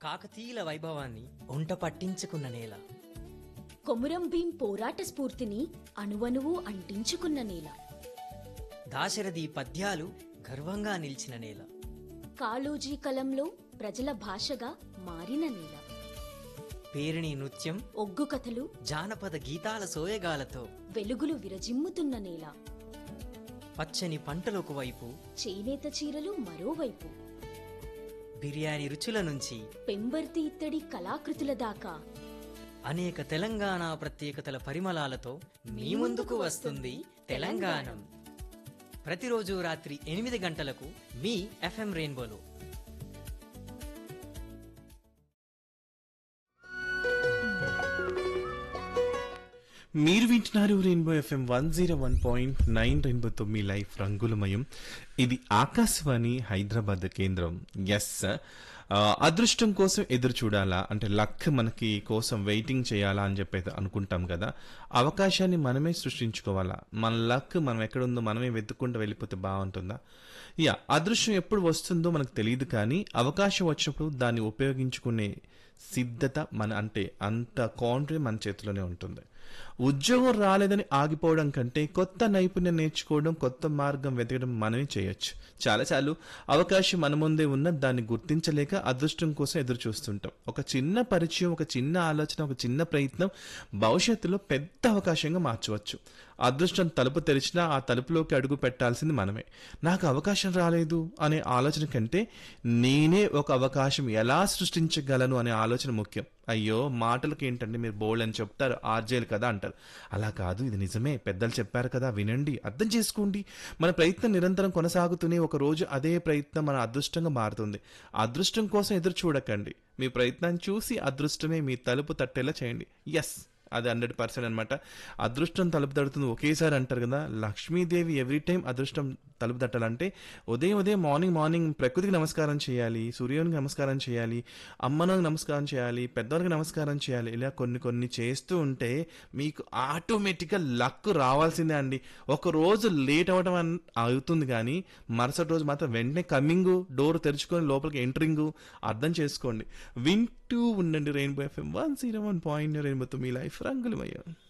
కాకతీయుల వైభవాన్ని ఒంట పట్టించుకున్న నేల కొమురం భీం పోరాట స్ఫూర్తిని అణువణువు అంటించుకున్న నేల దాశరథి పద్యాలు గర్వంగా నిలిచిన నేల కాళోజీ కలంలో ప్రజల భాషగా మారిన నేల పేరిణి నృత్యం ఒగ్గు కథలు జానపద గీతాల సోయగాలతో వెలుగులు విరజిమ్ముతున్న నేల పచ్చని పంటలకు వైపు చేనేత చీరలు మరోవైపు బిర్యానీ రుచుల నుంచి పెంబర్తి ఇత్తడి కళాకృతుల దాకా అనేక తెలంగాణ ప్రత్యేకతల పరిమళాలతో మీ ముందుకు వస్తుంది తెలంగాణం ప్రతిరోజు రాత్రి ఎనిమిది గంటలకు మీ ఎఫ్ఎం రెయిన్బోలో మీరు వింటున్నారు rainbow FM one zero one point nine రెయిన్బోతో మీ లైఫ్ రంగులమయం ఇది ఆకాశవాణి హైదరాబాద్ కేంద్రం ఎస్ అదృష్టం కోసం ఎదురు చూడాలా అంటే లక్ మనకి కోసం వెయిటింగ్ చేయాలా అని చెప్పి అనుకుంటాం కదా అవకాశాన్ని మనమే సృష్టించుకోవాలా మన లక్ మనం ఎక్కడుందో మనమే వెతుక్కుంటూ వెళ్ళిపోతే బాగుంటుందా యా అదృష్టం ఎప్పుడు వస్తుందో మనకు తెలియదు కానీ అవకాశం వచ్చినప్పుడు దాన్ని ఉపయోగించుకునే సిద్ధత మన అంటే అంత కాన్ఫిడెంట్ మన చేతిలోనే ఉంటుంది ఉద్యోగం రాలేదని ఆగిపోవడం కంటే కొత్త నైపుణ్యం నేర్చుకోవడం కొత్త మార్గం వెతకడం మనమే చేయొచ్చు చాలాసార్లు అవకాశం మన ముందే ఉన్న దాన్ని గుర్తించలేక అదృష్టం కోసం ఎదురు చూస్తుంటాం ఒక చిన్న పరిచయం ఒక చిన్న ఆలోచన ఒక చిన్న ప్రయత్నం భవిష్యత్తులో పెద్ద అవకాశంగా మార్చవచ్చు అదృష్టం తలుపు తెరిచినా ఆ తలుపులోకి అడుగు పెట్టాల్సింది మనమే నాకు అవకాశం రాలేదు అనే ఆలోచన కంటే నేనే ఒక అవకాశం ఎలా సృష్టించగలను అనే ఆలోచన ముఖ్యం అయ్యో మాటలకి ఏంటంటే మీరు బోల్డ్ అని చెప్తారు ఆర్జేలు కదా అంటారు అలా కాదు ఇది నిజమే పెద్దలు చెప్పారు కదా వినండి అర్థం చేసుకోండి మన ప్రయత్నం నిరంతరం కొనసాగుతూనే ఒక రోజు అదే ప్రయత్నం మన అదృష్టంగా మారుతుంది అదృష్టం కోసం ఎదురు చూడకండి మీ ప్రయత్నాన్ని చూసి అదృష్టమే మీ తలుపు తట్టేలా చేయండి ఎస్ అది హండ్రెడ్ పర్సెంట్ అనమాట అదృష్టం తలుపు తడుతుంది ఒకేసారి అంటారు కదా లక్ష్మీదేవి ఎవ్రీ టైం అదృష్టం తలుపు తట్టాలంటే ఉదయం ఉదయం మార్నింగ్ మార్నింగ్ ప్రకృతికి నమస్కారం చేయాలి సూర్యునికి నమస్కారం చేయాలి అమ్మనకి నమస్కారం చేయాలి పెద్దవారికి నమస్కారం చేయాలి ఇలా కొన్ని కొన్ని చేస్తూ ఉంటే మీకు ఆటోమేటిక్గా లక్ రావాల్సిందే అండి ఒక రోజు లేట్ అవ్వడం అన్- అవుతుంది కానీ మరుసటి రోజు మాత్రం వెంటనే కమింగ్ డోర్ తెరుచుకొని లోపలికి ఎంటరింగ్ అర్థం చేసుకోండి వింటూ ఉండండి rainbow FM one zero one point రెయిన్బోతో మీ లైఫ్ రంగులమయ్యా